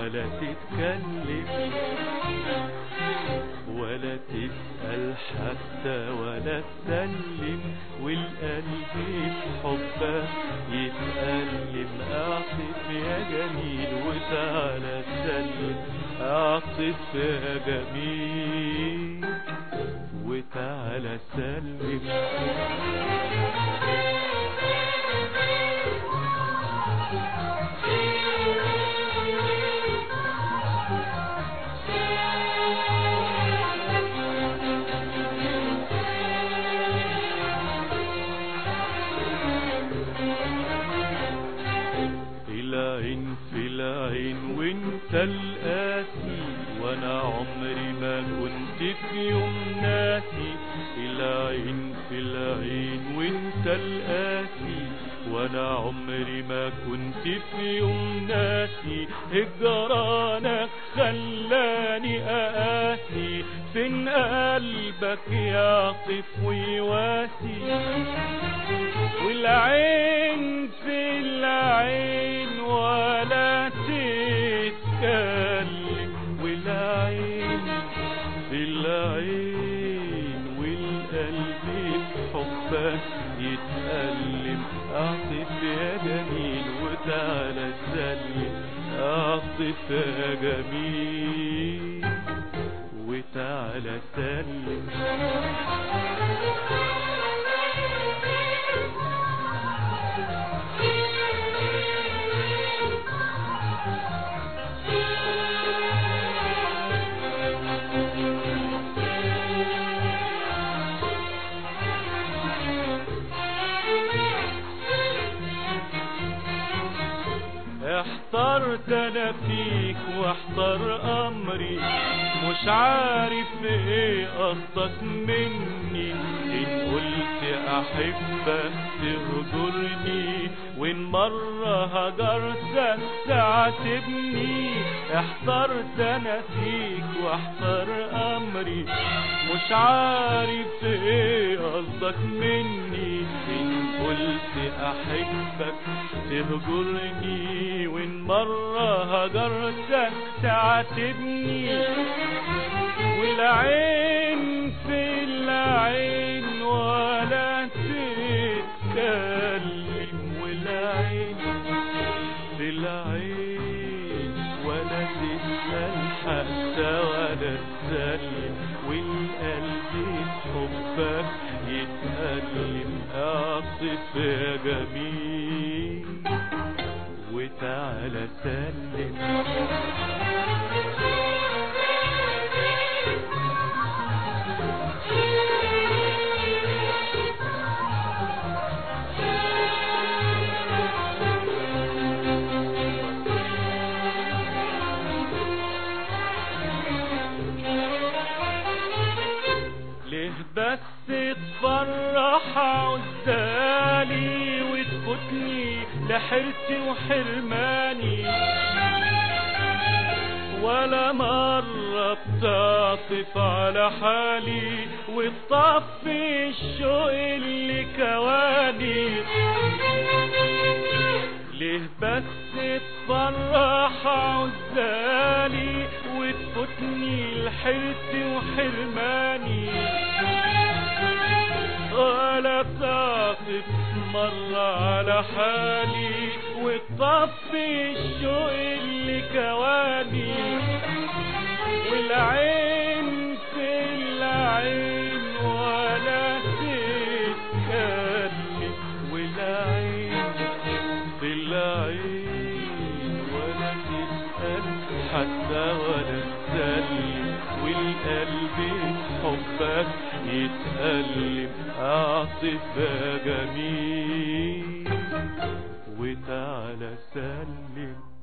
ولا تتكلم ولا تسأل حتى ولا تسلم والقلب في حبك يتألم اعطف يا جميل وتعالى سلم اعطف يا جميل وتعالى سلم العين في العين وانت القاسي وانا عمري ما كنت في يوم ناسي العين في العين وانت القاسي وانا عمري ما كنت في يوم ناسي هجرانك خلاني اقاسي فين قلبك يعطف ويواسي والعين في العين ولا تتكلم والعين في العين والقلب في حبك يتألم اعطف يا جميل وتعالى سلم اعطف يا جميل وتعالى سلم احترت انا فيك واحتر امري مش عارف ايه قصدك مني ان قلت احبك تهجرني وان مرة هجرتك تعاتبني احترت انا فيك واحتر امري مش عارف ايه قصدك مني ان قلت احبك تهجرني وان مرة هجرتك تعاتبني والعين في العين ولا تتكلم والعين في العين ولا تسأل حتى ولا تسلم والقلب حبك يتألم اعطف يا جميل وتعالى سلم ليه بس تفرح عزالي وتفوتني لحرتي وحرماني ولا مرة بتعطف على حالي وتطفي الشوق اللي كواني ليه بس تفرح عزالي وتفوتني لحرتي وحرماني ولا تعطف مرة على حالي وتطفي الشوق اللي كواني والعين في العين ولا تتكلم والعين في العين ولا تسأل حتى ولا تسلم والقلب حبك يتألم اعطف يا جميل وتعالى سلم